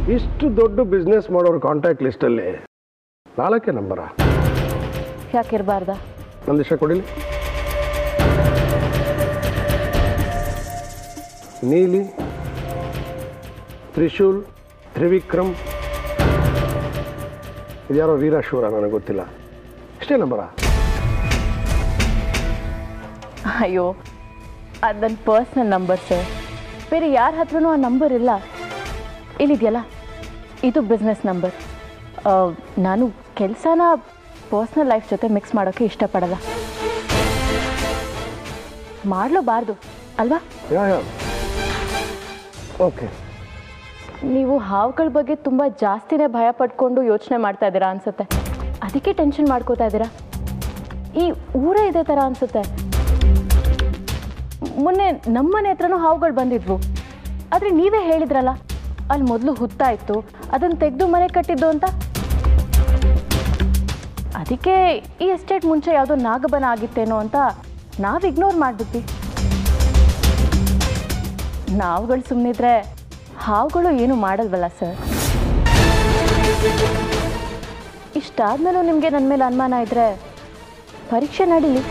ಇಷ್ಟು ದೊಡ್ಡ ಬಿಸ್ನೆಸ್ ಮಾಡೋರ ಕಾಂಟ್ಯಾಕ್ಟ್ ಲಿಸ್ಟಲ್ಲಿ ನಾಲ್ಕೇ ನಂಬರ ಯಾಕಿರಬಾರ್ದ ನಂದಿಶ ಕೊಡಿಲಿ ನೀಲಿ ತ್ರಿಶೂಲ್ ತ್ರಿವಿಕ್ರಮ್ ಇದ್ಯಾರೋ ವೀರಶೂರ ನನಗೆ ಗೊತ್ತಿಲ್ಲ ಇಷ್ಟೇ ನಂಬರ ಅಯ್ಯೋ ಅದು ನನ್ನ ಪರ್ಸ್ನಲ್ ನಂಬರ್ ಸರ್ ಬೇರೆ ಯಾರ ಹತ್ರನೂ ಆ ನಂಬರ್ ಇಲ್ಲ ಇಲ್ಲಿದೆಯಲ್ಲ ಇದು ಬಿಸ್ನೆಸ್ ನಂಬರ್ ನಾನು ಕೆಲಸನ ಪರ್ಸ್ನಲ್ ಲೈಫ್ ಜೊತೆ ಮಿಕ್ಸ್ ಮಾಡೋಕ್ಕೆ ಇಷ್ಟಪಡಲ್ಲ ಮಾಡಲೂಬಾರ್ದು ಅಲ್ವಾ ಯಾ ಯಾ ಓಕೆ ನೀವು ಹಾವುಗಳ ಬಗ್ಗೆ ತುಂಬ ಜಾಸ್ತಿನೇ ಭಯ ಪಡ್ಕೊಂಡು ಯೋಚನೆ ಮಾಡ್ತಾ ಇದ್ದೀರಾ ಅನ್ಸುತ್ತೆ ಅದಕ್ಕೆ ಟೆನ್ಷನ್ ಮಾಡ್ಕೋತಾ ಇದ್ದೀರಾ ಈ ಊರೇ ಇದೇ ಥರ ಅನ್ಸುತ್ತೆ ಮೊನ್ನೆ ನಮ್ಮನೆ ಹತ್ರನೂ ಹಾವುಗಳು ಬಂದಿದ್ವು ಆದರೆ ನೀವೇ ಹೇಳಿದ್ರಲ್ಲ ಅಲ್ಲಿ ಮೊದಲು ಹುತ್ತಾ ಇತ್ತು ಅದನ್ನು ತೆಗೆದು ಮನೆ ಕಟ್ಟಿದ್ದು ಅಂತ ಅದಕ್ಕೆ ಈ ಎಸ್ಟೇಟ್ ಮುಂಚೆ ಯಾವುದೋ ನಾಗಬನ ಆಗಿತ್ತೇನೋ ಅಂತ ನಾವು ಇಗ್ನೋರ್ ಮಾಡಿಬಿಟ್ವಿ ನಾವುಗಳು ಸುಮ್ಮನಿದ್ರೆ ಹಾವುಗಳು ಏನು ಮಾಡಲ್ವಲ್ಲ ಸರ್ ಇಷ್ಟಾದ್ಮೇಲೂ ನಿಮಗೆ ನನ್ನ ಮೇಲೆ ಅನುಮಾನ ಇದ್ರೆ ಪರೀಕ್ಷೆ ನಡೀಲಿ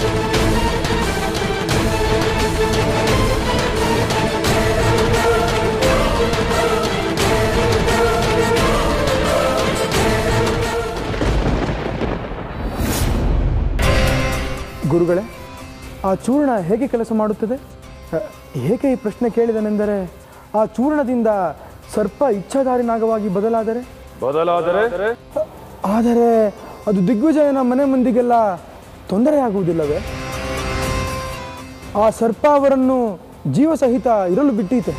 ಗುರುಗಳೇ ಆ ಚೂರ್ಣ ಹೇಗೆ ಕೆಲಸ ಮಾಡುತ್ತದೆ ಅ, ಏಕೆ ಈ ಪ್ರಶ್ನೆ ಕೇಳಿದನೆಂದರೆ ಆ ಚೂರ್ಣದಿಂದ ಸರ್ಪ ಇಚ್ಛಾಧಾರಿ ನಾಗವಾಗಿ ಬದಲಾದರೆ ಬದಲಾದರೆ ಆದರೆ ಅದು ದಿಗ್ವಿಜಯನ ಮನೆ ಮಂದಿಗೆಲ್ಲ ತೊಂದರೆಯಾಗುವುದಿಲ್ಲವೇ ಆ ಸರ್ಪ ಅವರನ್ನು ಜೀವಸಹಿತ ಇರಲು ಬಿಟ್ಟೀತೆ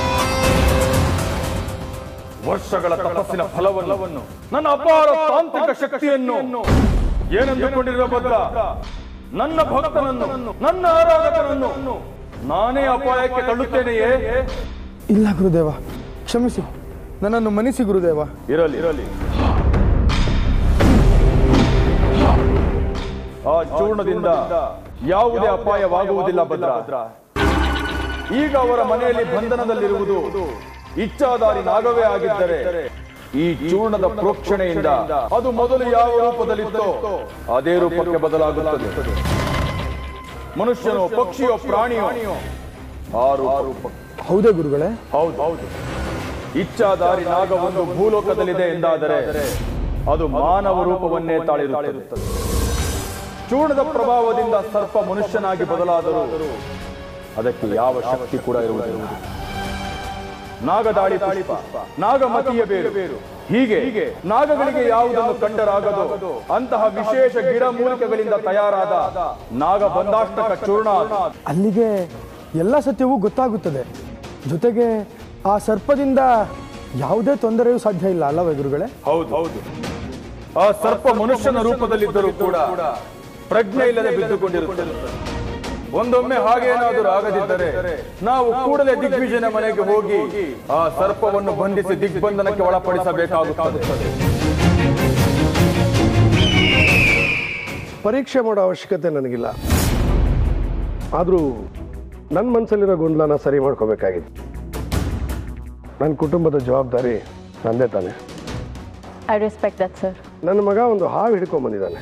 ವರ್ಷಗಳ ತಪಸ್ಸಿನ ಫಲವನ್ನು ನನ್ನ ಅಪಾರ ತಾಂತ್ರಿಕ ಶಕ್ತಿಯನ್ನು ಏನೆಂದುಕೊಂಡಿರುವ ಭದ್ರ ನನ್ನ ಭಕ್ತನನ್ನು ನನ್ನ ಆರಾಧಕನನ್ನು ನಾನೇ ಅಪಾಯಕ್ಕೆ ತಳ್ಳುತ್ತೇನೆಯೇ ಇಲ್ಲ ಗುರುದೇವ ಕ್ಷಮಿಸಿ ನನ್ನನ್ನು ಮನಿಸಿ ಗುರುದೇವ ಇರಲಿ ಇರಲಿ ಆ ಚೂರ್ಣದಿಂದ ಯಾವುದೇ ಅಪಾಯವಾಗುವುದಿಲ್ಲ ಭದ್ರ ಈಗ ಅವರ ಮನೆಯಲ್ಲಿ ಬಂಧನದಲ್ಲಿರುವುದು ಇಚ್ಛಾಧಾರಿ ನಾಗವೇ ಆಗಿದ್ದರೆ ಈ ಚೂರ್ಣದ ಪ್ರೋಕ್ಷಣೆಯಿಂದ ಅದು ಮೊದಲು ಯಾವ ರೂಪದಲ್ಲಿತ್ತೋ ಅದೇ ರೂಪಕ್ಕೆ ಬದಲಾಗುತ್ತದೆ ಮನುಷ್ಯನೋ ಪಕ್ಷಿಯೋ ಪ್ರಾಣಿಯೋ ಆ ರೂಪ ಹೌದೇ ಗುರುಗಳೇ ಹೌದು ಹೌದು ಇಚ್ಛಾಧಾರಿ ನಾಗವೊಂದು ಭೂಲೋಕದಲ್ಲಿದೆ ಎಂದಾದರೆ ಅದು ಮಾನವ ರೂಪವನ್ನೇ ತಾಳಿರುತ್ತದೆ ಚೂರ್ಣದ ಪ್ರಭಾವದಿಂದ ಸರ್ಪ ಮನುಷ್ಯನಾಗಿ ಬದಲಾದರೂ ಅದಕ್ಕೆ ಯಾವ ಶಕ್ತಿ ಕೂಡ ಇರುವುದಿಲ್ಲ ನಾಗದಾಳಿ ಪುಷ್ಪ ನಾಗಮತಿಯ ಬೇರು ಹೀಗೆ ಹೀಗೆ ನಾಗಗಳಿಗೆ ಯಾವುದನ್ನು ಕಂಡರಾಗದೋ ಅಂತಹ ವಿಶೇಷ ಗಿಡ ಮೂಲಿಕೆಗಳಿಂದ ತಯಾರಾದ ನಾಗ ಬಂದಾಷ್ಟಕ ಚೂರ್ಣ ಅದು. ಅಲ್ಲಿಗೆ ಎಲ್ಲ ಸತ್ಯವೂ ಗೊತ್ತಾಗುತ್ತದೆ ಜೊತೆಗೆ ಆ ಸರ್ಪದಿಂದ ಯಾವುದೇ ತೊಂದರೆಯೂ ಸಾಧ್ಯ ಇಲ್ಲ ಅಲ್ಲವೇ ಗುರುಗಳೇ ಹೌದು ಹೌದು ಆ ಸರ್ಪ ಮನುಷ್ಯನ ರೂಪದಲ್ಲಿದ್ದರೂ ಕೂಡ ಪ್ರಜ್ಞೆ ಇಲ್ಲದೆ ಬಿದ್ದುಕೊಂಡಿರುತ್ತದೆ ಒಂದೊಮ್ಮೆ ಹಾಗೇನಾದರೂ ಆಗದಿದ್ದರೆ ನಾವು ಕೂಡಲೇ ದಿಗ್ವಿಜಯನ ಮನೆಗೆ ಹೋಗಿ ಆ ಸರ್ಪವನ್ನು ಬಂಧಿಸಿ ದಿಗ್ಬಂಧನಕ್ಕೆ ಒಳಪಡಿಸಬೇಕಾಗುತ್ತದೆ ಪರೀಕ್ಷೆ ಮಾಡೋ ಅವಶ್ಯಕತೆ ನನಗಿಲ್ಲ ಆದರೂ ನನ್ನ ಮನಸ್ಸಲ್ಲಿರೋ ಗೊಂದಲನ ಸರಿ ಮಾಡ್ಕೋಬೇಕಾಗಿತ್ತು ನನ್ನ ಕುಟುಂಬದ ಜವಾಬ್ದಾರಿ ನಂದೇ ತಾನೆ ಐ ರೆಸ್ಪೆಕ್ಟ್ ದಟ್ ಸರ್ ನನ್ನ ಮಗ ಒಂದು ಹಾವು ಹಿಡ್ಕೊಂಬಂದಿದ್ದಾನೆ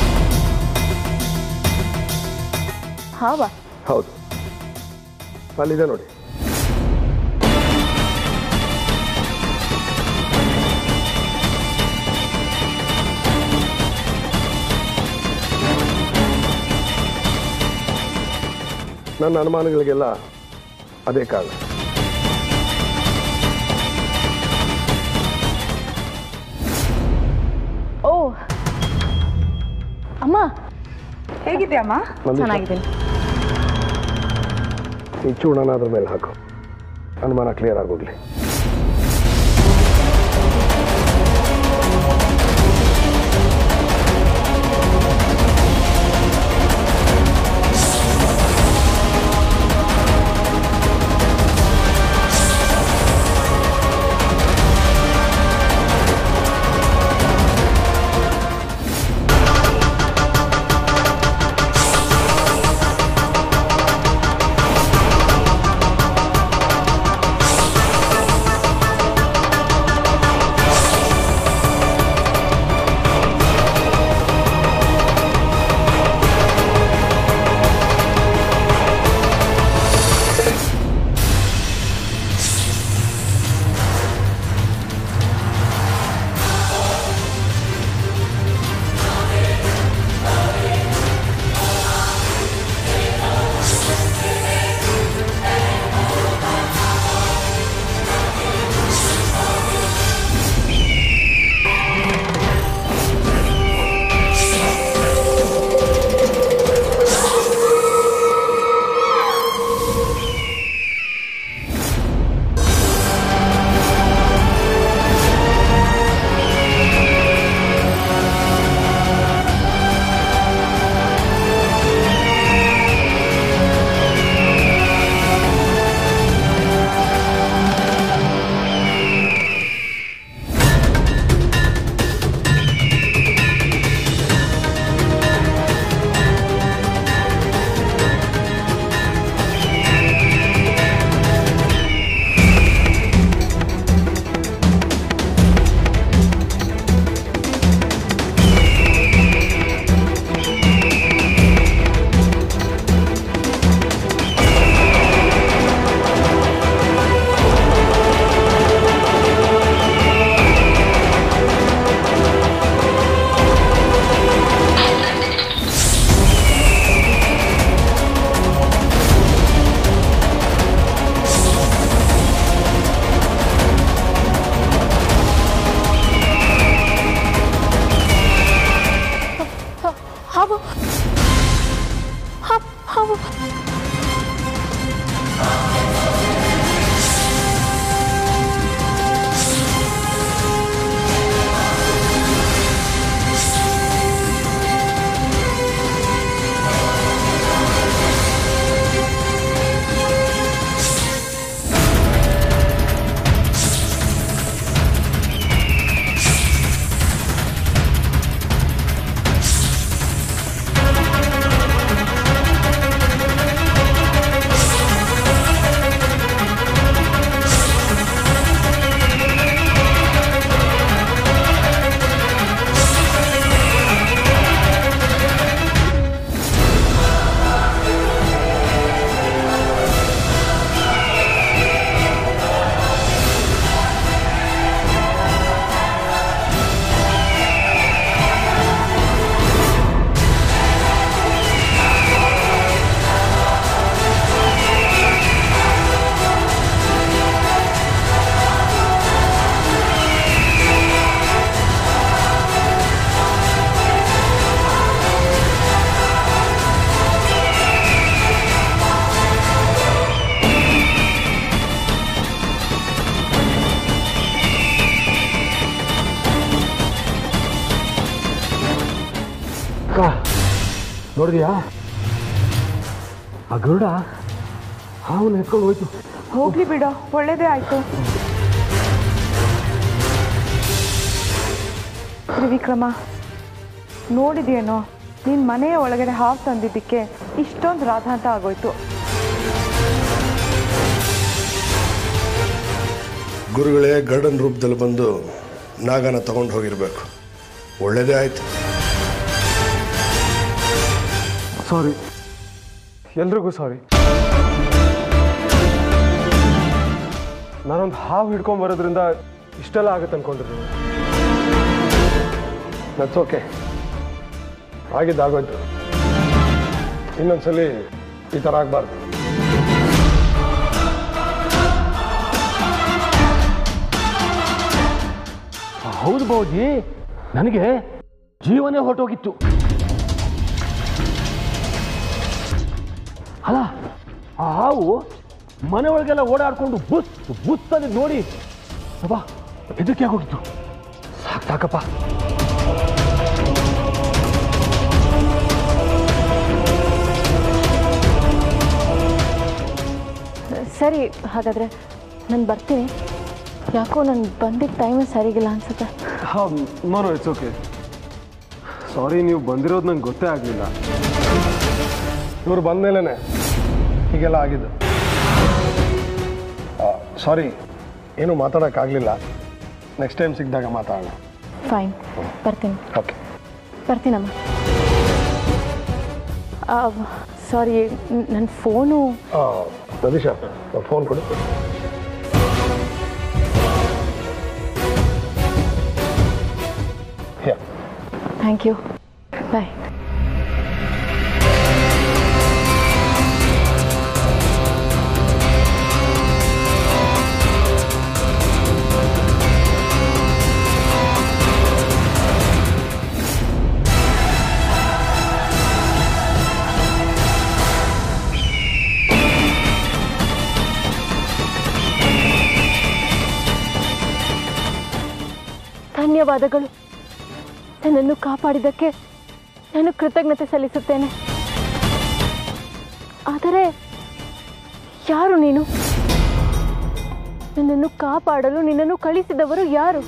ಹಾವಾ ಹೌದು ಅಲ್ಲಿದೆ ನೋಡಿ ನನ್ನ ಅನುಮಾನಗಳಿಗೆಲ್ಲ ಅದೇ ಕಾರಣ ಓ ಅಮ್ಮ ಹೇಗಿದೆಯಮ್ಮ ನಂದೀಶ, ಚೆನ್ನಾಗಿದ್ದೀನಿ ಈ ಚೂರ್ಣನ ಅದ್ರ ಮೇಲೆ ಹಾಕು ಅನುಮಾನ ಕ್ಲಿಯರ್ ಆಗೋಗ್ಲಿ ಓ ನೋಡಿದ್ಯಾ ಆ ಗರುಡ ಹಾವನ್ನ ಎತ್ಕೊಂಡು ಹೋಯ್ತು ಹೋಗ್ಲಿ ಬಿಡೋ ಒಳ್ಳೇದೇ ಆಯ್ತು ತ್ರಿವಿಕ್ರಮ ನೋಡಿದ್ಯೇನೋ ನಿನ್ ಮನೆಯ ಒಳಗಡೆ ಹಾವು ತಂದಿದ್ದಕ್ಕೆ ಇಷ್ಟೊಂದು ರಾಧಾಂತ ಆಗೋಯ್ತು ಗುರುಗಳೇ ಗರ್ಡನ್ ರೂಪದಲ್ಲಿ ಬಂದು ನಾಗನ ತಗೊಂಡು ಹೋಗಿರ್ಬೇಕು ಒಳ್ಳೇದೇ ಆಯ್ತು ಸಾರಿ ಎಲ್ರಿಗೂ ಸಾರಿ ನಾನೊಂದು ಹಾವು ಹಿಡ್ಕೊಂಡ್ ಬರೋದ್ರಿಂದ ಇಷ್ಟೆಲ್ಲ ಆಗುತ್ತೆ ಅನ್ಕೊಂಡಿರ್ತೀನಿ ದಟ್ಸ್ ಓಕೆ ಆಗಿದ್ದಾಗೋಯ್ತು ಇನ್ನೊಂದ್ಸಲಿ ಈ ಥರ ಆಗಬಾರ್ದು ಹೌದು ಬೌಜಿ ನನಗೆ ಜೀವನೇ ಹೊರಟೋಗಿತ್ತು ಅಲ್ಲ ಆ ಹಾವು ಮನೆ ಒಳಗೆಲ್ಲ ಓಡಾಡ್ಕೊಂಡು ಬುಸ್ ಬುಸ್ತಲ್ಲಿ ನೋಡಿ ಅಬ್ಬಾ ಹೆದರಿಕೆ ಆಗೋಗಿತ್ತು ಸಾಕು ಸಾಕಪ್ಪ ಸರಿ ಹಾಗಾದರೆ ನಾನು ಬರ್ತೀನಿ ಯಾಕೋ ನಾನು ಬಂದಿದ್ದ ಟೈಮೇ ಸರಿಗಿಲ್ಲ ಅನ್ಸುತ್ತೆ ಹಾಂ ನೋ ಇಟ್ಸ್ ಓಕೆ ಸಾರಿ ನೀವು ಬಂದಿರೋದು ನಂಗೆ ಗೊತ್ತೇ ಆಗಲಿಲ್ಲ ಇವ್ರು ಬಂದ ಮೇಲೇ ಹೀಗೆಲ್ಲ ಆಗಿದ್ದು ಸಾರಿ ಏನೂ ಮಾತಾಡೋಕ್ಕಾಗಲಿಲ್ಲ ನೆಕ್ಸ್ಟ್ ಟೈಮ್ ಸಿಕ್ಕಿದಾಗ ಮಾತಾಡೋಣ ಫೈನ್ ಬರ್ತೀನಿ ಓಕೆ ಬರ್ತೀನಮ್ಮ ಸಾರಿ ನನ್ನ ಫೋನು ರದೀಶಾ ಫೋನ್ ಕೊಡು ಯಾ ಥ್ಯಾಂಕ್ ಯು ಬಾಯ್ ಧನ್ಯವಾದಗಳು ನನ್ನನ್ನು ಕಾಪಾಡಿದ್ದಕ್ಕೆ ನಾನು ಕೃತಜ್ಞತೆ ಸಲ್ಲಿಸುತ್ತೇನೆ ಆದರೆ ಯಾರು ನೀನು ನನ್ನನ್ನು ಕಾಪಾಡಲು ನಿನ್ನನ್ನು ಕಳಿಸಿದವರು ಯಾರು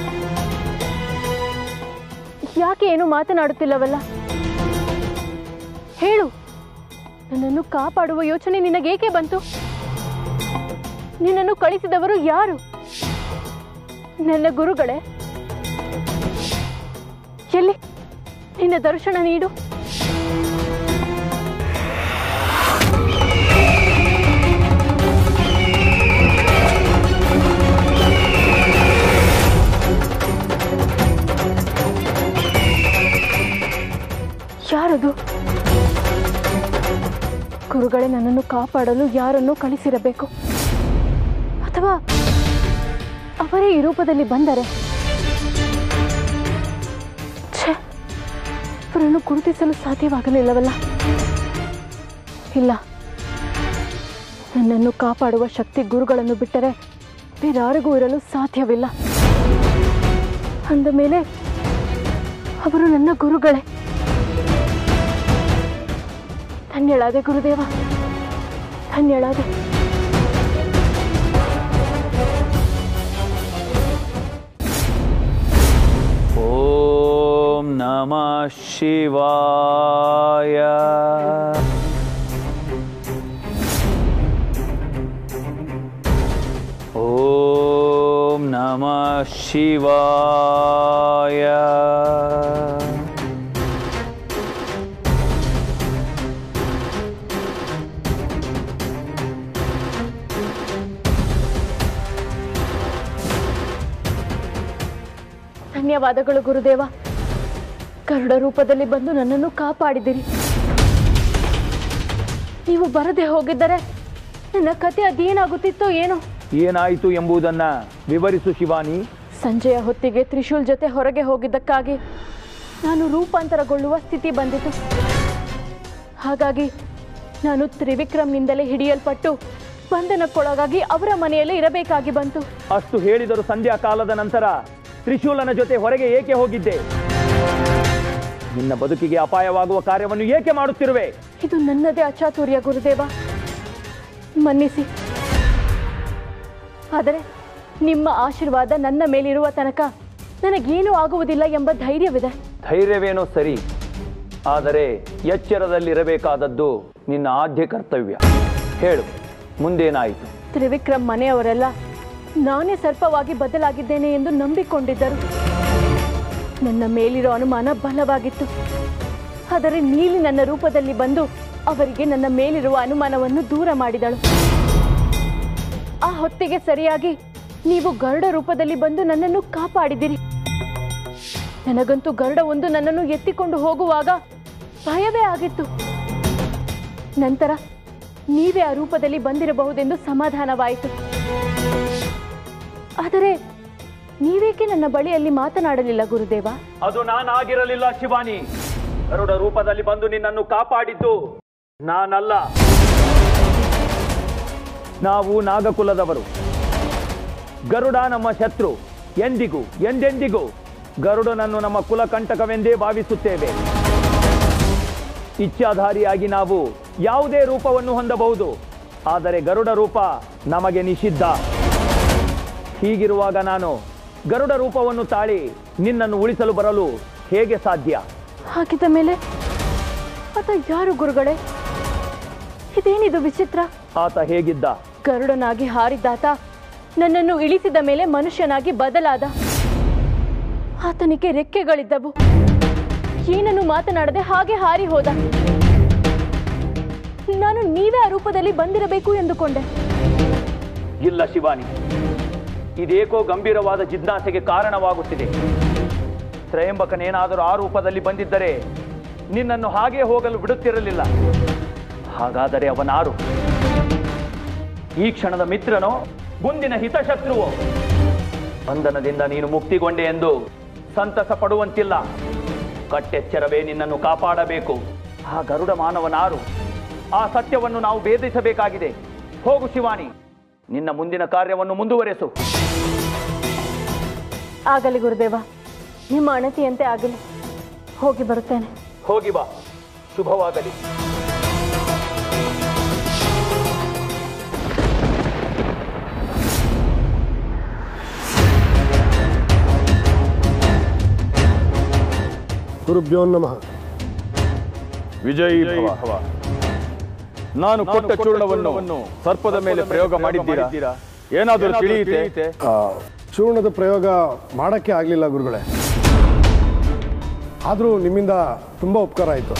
ಯಾಕೆ ಏನು ಮಾತನಾಡುತ್ತಿಲ್ಲವಲ್ಲ ಹೇಳು ನನ್ನನ್ನು ಕಾಪಾಡುವ ಯೋಚನೆ ನಿನಗೇಕೆ ಬಂತು ನಿನ್ನನ್ನು ಕಳಿಸಿದವರು ಯಾರು ನನ್ನ ಗುರುಗಳೇ ಎಲ್ಲಿ ನಿನ್ನ ದರ್ಶನ ನೀಡು ಯಾರದು ಗುರುಗಳೇ ನನ್ನನ್ನು ಕಾಪಾಡಲು ಯಾರನ್ನು ಕಳಿಸಿರಬೇಕು ಅಥವಾ ಅವರೇ ಈ ರೂಪದಲ್ಲಿ ಬಂದರೆ ಛೆ ಅವರನ್ನು ಗುರುತಿಸಲು ಸಾಧ್ಯವಾಗಲಿಲ್ಲವಲ್ಲ ಇಲ್ಲ ನನ್ನನ್ನು ಕಾಪಾಡುವ ಶಕ್ತಿ ಗುರುಗಳನ್ನು ಬಿಟ್ಟರೆ ಬೇರಾರಿಗೂ ಇರಲು ಸಾಧ್ಯವಿಲ್ಲ ಅಂದ ಮೇಲೆ ಅವರು ನನ್ನ ಗುರುಗಳೇ ಧನ್ಯಳಾದೆ ಗುರುದೇವ ಧನ್ಯಳಾದೆ ॐ नमः शिवाय ॐ नमः शिवाय ಧನ್ಯವಾದಗಳು ಗುರುದೇವ ಕರುಡ ರೂಪದಲ್ಲಿ ಬಂದು ನನ್ನನ್ನು ಕಾಪಾಡಿದಿರಿ ನೀವು ಬರದೆ ಹೋಗಿದ್ದರೆ ನನ್ನ ಕತೆ ಅದೇನಾಗುತ್ತಿತ್ತೋ ಏನೋ ಏನಾಯಿತು ಎಂಬುದನ್ನ ವಿವರಿಸು ಶಿವಾನಿ ಸಂಜೆಯ ಹೊತ್ತಿಗೆ ತ್ರಿಶೂಲ್ ಜೊತೆ ಹೊರಗೆ ಹೋಗಿದ್ದಕ್ಕಾಗಿ ನಾನು ರೂಪಾಂತರಗೊಳ್ಳುವ ಸ್ಥಿತಿ ಬಂದಿತು ಹಾಗಾಗಿ ನಾನು ತ್ರಿವಿಕ್ರಮ್ನಿಂದಲೇ ಹಿಡಿಯಲ್ಪಟ್ಟು ಬಂಧನಕ್ಕೊಳಗಾಗಿ ಅವರ ಮನೆಯಲ್ಲೇ ಇರಬೇಕಾಗಿ ಬಂತು ಅಷ್ಟು ಹೇಳಿದರು ಸಂಧ್ಯಾ ಕಾಲದ ನಂತರ ತ್ರಿಶೂಲನ ಜೊತೆ ಹೊರಗೆ ಏಕೆ ಹೋಗಿದ್ದೆ ನಿನ್ನ ಬದುಕಿಗೆ ಅಪಾಯವಾಗುವ ಕಾರ್ಯವನ್ನು ಏಕೆ ಮಾಡುತ್ತಿರುವೆ ಇದು ನನ್ನದೇ ಅಚಾತುರ್ಯ ಗುರುದೇವ ಮನ್ನಿಸಿ ಆದರೆ ನಿಮ್ಮ ಆಶೀರ್ವಾದ ನನ್ನ ಮೇಲಿರುವ ತನಕ ನನಗೇನೂ ಆಗುವುದಿಲ್ಲ ಎಂಬ ಧೈರ್ಯವಿದೆ ಧೈರ್ಯವೇನೋ ಸರಿ ಆದರೆ ಎಚ್ಚರದಲ್ಲಿರಬೇಕಾದದ್ದು ನಿನ್ನ ಆದ್ಯ ಕರ್ತವ್ಯ ಹೇಳು ಮುಂದೇನಾಯಿತು ತ್ರಿವಿಕ್ರಮ್ ಮನೆಯವರೆಲ್ಲ ನಾನೇ ಸರ್ಪವಾಗಿ ಬದಲಾಗಿದ್ದೇನೆ ಎಂದು ನಂಬಿಕೊಂಡಿದ್ದರು ನನ್ನ ಮೇಲಿರೋ ಅನುಮಾನ ಬಲವಾಗಿತ್ತು ಆದರೆ ನೀಲಿ ನನ್ನ ರೂಪದಲ್ಲಿ ಬಂದು ಅವರಿಗೆ ನನ್ನ ಮೇಲಿರುವ ಅನುಮಾನವನ್ನು ದೂರ ಮಾಡಿದಳು ಆ ಹೊತ್ತಿಗೆ ಸರಿಯಾಗಿ ನೀವು ಗರುಡ ರೂಪದಲ್ಲಿ ಬಂದು ನನ್ನನ್ನು ಕಾಪಾಡಿದಿರಿ ನನಗಂತೂ ಗರುಡ ಒಂದು ನನ್ನನ್ನು ಎತ್ತಿಕೊಂಡು ಹೋಗುವಾಗ ಭಯವೇ ಆಗಿತ್ತು ನಂತರ ನೀವೇ ಆ ರೂಪದಲ್ಲಿ ಬಂದಿರಬಹುದೆಂದು ಸಮಾಧಾನವಾಯಿತು ಆದರೆ ನೀವೇಕೆ ನನ್ನ ಬಳಿಯಲ್ಲಿ ಮಾತನಾಡಲಿಲ್ಲ ಗುರುದೇವ ಅದು ನಾನಾಗಿರಲಿಲ್ಲ ಶಿವಾನಿ ಗರುಡ ರೂಪದಲ್ಲಿ ಬಂದು ನಿನ್ನನ್ನು ಕಾಪಾಡಿದ್ದು ನಾನಲ್ಲ ನಾವು ನಾಗಕುಲದವರು ಗರುಡ ನಮ್ಮ ಶತ್ರು ಎಂದಿಗೂ ಎಂದೆಂದಿಗೂ ಗರುಡನನ್ನು ನಮ್ಮ ಕುಲ ಕಂಟಕವೆಂದೇ ಭಾವಿಸುತ್ತೇವೆ ಇಚ್ಛಾಧಾರಿಯಾಗಿ ನಾವು ಯಾವುದೇ ರೂಪವನ್ನು ಹೊಂದಬಹುದು ಆದರೆ ಗರುಡ ರೂಪ ನಮಗೆ ನಿಷಿದ್ಧ ಹೀಗಿರುವಾಗ ನಾನು ಗರುಡ ರೂಪವನ್ನು ತಾಳಿ ನಿನ್ನನ್ನು ಉಳಿಸಲು ಬರಲು ಹೇಗೆ ಸಾಧ್ಯ ಹಾಗಿದ್ದ ಮೇಲೆ ಆತ ಯಾರು ಗುರುಗಳೇ ಇದೇನಿದು ವಿಚಿತ್ರ ಆತ ಹೇಗಿದ್ದ ಗರುಡನಾಗಿ ಹಾರಿದ್ದಾತ ನನ್ನನ್ನು ಇಳಿಸಿದ ಮೇಲೆ ಮನುಷ್ಯನಾಗಿ ಬದಲಾದ ಆತನಿಗೆ ರೆಕ್ಕೆಗಳಿದ್ದವು ಏನನ್ನು ಮಾತನಾಡದೆ ಹಾಗೆ ಹಾರಿ ಹೋದ ನಾನು ನೀವೇ ಆ ರೂಪದಲ್ಲಿ ಬಂದಿರಬೇಕು ಎಂದುಕೊಂಡೆ ಇಲ್ಲ ಶಿವಾನಿ ಇದೇಕೋ ಗಂಭೀರವಾದ ಜಿಜ್ಞಾಸೆಗೆ ಕಾರಣವಾಗುತ್ತಿದೆ ತ್ರಯಂಬಕನೇನಾದರೂ ಆ ರೂಪದಲ್ಲಿ ಬಂದಿದ್ದರೆ ನಿನ್ನನ್ನು ಹಾಗೇ ಹೋಗಲು ಬಿಡುತ್ತಿರಲಿಲ್ಲ ಹಾಗಾದರೆ ಅವನಾರು ಈ ಕ್ಷಣದ ಮಿತ್ರನೋ ಮುಂದಿನ ಹಿತಶತ್ರುವೋ ಬಂಧನದಿಂದ ನೀನು ಮುಕ್ತಿಗೊಂಡೆ ಎಂದು ಸಂತಸ ಪಡುವಂತಿಲ್ಲ ಕಟ್ಟೆಚ್ಚರವೇ ನಿನ್ನನ್ನು ಕಾಪಾಡಬೇಕು ಆ ಗರುಡ ಮಾನವನಾರು ಆ ಸತ್ಯವನ್ನು ನಾವು ಭೇದಿಸಬೇಕಾಗಿದೆ ಹೋಗು ಶಿವಾನಿ ನಿನ್ನ ಮುಂದಿನ ಕಾರ್ಯವನ್ನು ಮುಂದುವರೆಸು ಆಗಲಿ ಗುರುದೇವ ನಿಮ್ಮ ಅಣತಿಯಂತೆ ಆಗಲಿ ಹೋಗಿ ಬರುತ್ತೇನೆ ಹೋಗಿ ಬಾ ಶುಭವಾಗಲಿ ಗುರುಭ್ಯೋ ನಮಃ ವಿಜಯೀ ಭವ ನಾನು ಕೊಟ್ಟ ಚೂರ್ಣವನ್ನು ಸರ್ಪದ ಮೇಲೆ ಪ್ರಯೋಗ ಮಾಡಿದ್ದೀರಾ ಏನಾದರೂ ತಿಳಿಯುತ್ತೆ ಆ, ಚೂರ್ಣದ ಪ್ರಯೋಗ ಮಾಡೋಕ್ಕೆ ಆಗಲಿಲ್ಲ ಗುರುಗಳೇ ಆದರೂ ನಿಮ್ಮಿಂದ ತುಂಬ ಉಪಕಾರ ಆಯಿತು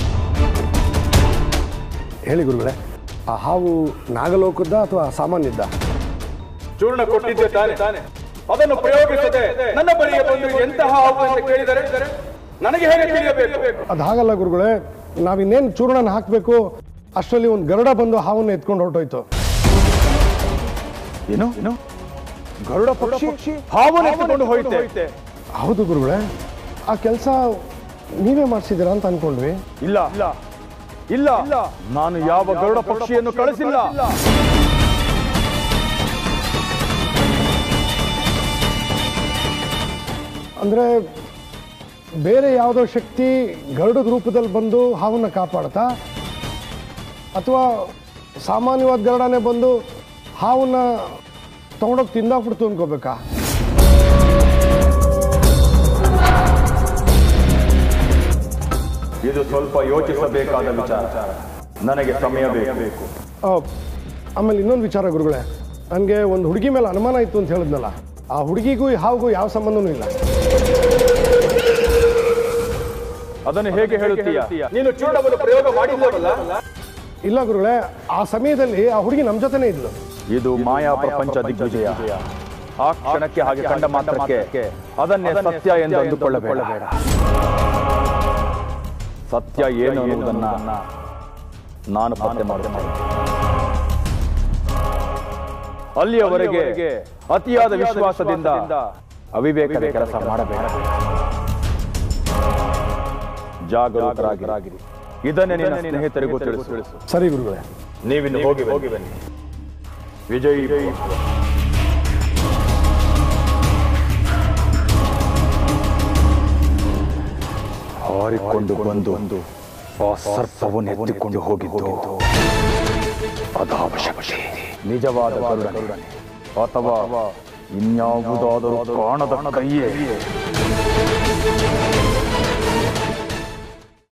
ಹೇಳಿ ಗುರುಗಳೇ ಆ ಹಾವು ನಾಗಲೋಕದ್ದ ಅಥವಾ ಸಾಮಾನ್ಯದ್ದ ಚೂರ್ಣ ಕೊಟ್ಟಿದ್ದೆ ತಾನೆ ಅದನ್ನು ಪ್ರಯೋಗಿಸದೆ ನನ್ನ ಬಳಿಗೆ ಬಂದು ಎಂತಹ ಹಾವು ಅಂತ ಕೇಳಿದರೆ ನನಗೆ ಹೇಗೆ ತಿಳಿಯಬೇಕು ಅದು ಹಾಗಲ್ಲ ಗುರುಗಳೇ ನಾವಿನ್ನೇನು ಚೂರ್ಣನ ಹಾಕಬೇಕು ಅಷ್ಟರಲ್ಲಿ ಒಂದು ಗರುಡ ಬಂದು ಹಾವನ್ನು ಎತ್ಕೊಂಡು ಹೊರಟೋಯ್ತು ಏನು ಏನು ಗರುಡ ಪಕ್ಷಿ ಹಾವನ್ನು ಎತ್ತಿಕೊಂಡು ಹೋಯ್ತೆ ಹೌದು ಗುರುಗಳೇ ಆ ಕೆಲಸ ನೀವೇ ಮಾಡಿಸಿದ್ದೀರಾ ಅಂತ ಅನ್ಕೊಂಡ್ವಿ ಇಲ್ಲ ಇಲ್ಲ ಇಲ್ಲ ನಾನು ಯಾವ ಗರುಡ ಪಕ್ಷಿಯನ್ನು ಕಳಿಸಿಲ್ಲ ಅಂದರೆ ಬೇರೆ ಯಾವುದೋ ಶಕ್ತಿ ಗರುಡದ ರೂಪದಲ್ಲಿ ಬಂದು ಹಾವನ್ನು ಕಾಪಾಡ್ತಾ ಅಥವಾ ಸಾಮಾನ್ಯವಾದ ಗರುಡನೇ ಬಂದು ಹಾವನ್ನು ತೊಗೊಂಡೋಗಿ ತಿಂದಾಕ್ಬಿಡ್ತು ಅನ್ಕೋಬೇಕಾ ಇದು ಸ್ವಲ್ಪ ಯೋಚಿಸಬೇಕಾದ ವಿಚಾರ ನನಗೆ ಸಮಯ ಬೇಕು ಆ, ಆಮೇಲೆ ಇನ್ನೊಂದು ವಿಚಾರ ಗುರುಗಳೇ ನನಗೆ ಒಂದು ಹುಡುಗಿ ಮೇಲೆ ಅನುಮಾನ ಇತ್ತು ಅಂತ ಹೇಳಿದ್ನಲ್ಲ ಆ ಹುಡುಗಿಗೂ ಈ ಹಾವಿಗೂ ಯಾವ ಸಂಬಂಧನೂ ಇಲ್ಲ ಅದನ್ನು ಹೇಗೆ ಹೇಳುತ್ತೀಯ ನೀನು ಚೂರ್ಣವನ್ನು ಪ್ರಯೋಗ ಮಾಡಿಲ್ಲವಲ್ಲ ಇಲ್ಲ ಗುರುಗಳೇ ಆ ಸಮಯದಲ್ಲಿ ಆ ಹುಡುಗಿ ನಮ್ಮ ಜೊತೆನೇ ಇದ್ಲು ಇದು ಮಾಯಾ ಪ್ರಪಂಚ ದಿಗ್ವಿಜಯ ಆ ಕ್ಷಣಕ್ಕೆ ಹಾಗೆ ಕಂಡ ಮಾತ್ರಕ್ಕೆ ಅದನ್ನೇ ಸತ್ಯ ಎಂದು ಅಂದುಕೊಳ್ಳಬೇಡ ಸತ್ಯ ಏನು ಅನ್ನುವುದನ್ನ ನಾನು ಪತ್ತೆ ಮಾಡುತ್ತೇನೆ ಅಲ್ಲಿಯವರೆಗೆ ಅತಿಯಾದ ವಿಶ್ವಾಸದಿಂದ ಅವಿವೇಕದ ಕೆಲಸ ಮಾಡಬೇಡ ಜಾಗರೂಕರಾಗಿರಾಗಿರಿ ಇದನ್ನೇ ನಿನ್ನ ಸ್ನೇಹಿತರಿಗೂ ತಿಳಿಸು ಸರಿ ಗುರುಗಳೇ ನೀವಿನ್ನು ಹೋಗಿ ಹೋಗಿ ಬನ್ನಿ ವಿಜಯ್ ಹಾರಿಕೊಂಡು ಬಂದು ಆ ಸರ್ಪವನ್ನು ಎತ್ತಿಕೊಂಡು ಹೋಗಿದ್ದು ಅದಾವಶ್ಯಕತೆ ನಿಜವಾದ ಗರುಡನೆ ಅಥವಾ ಇನ್ಯಾವುದಾದರೂ ಕಾಣದ ಕೈಯೇ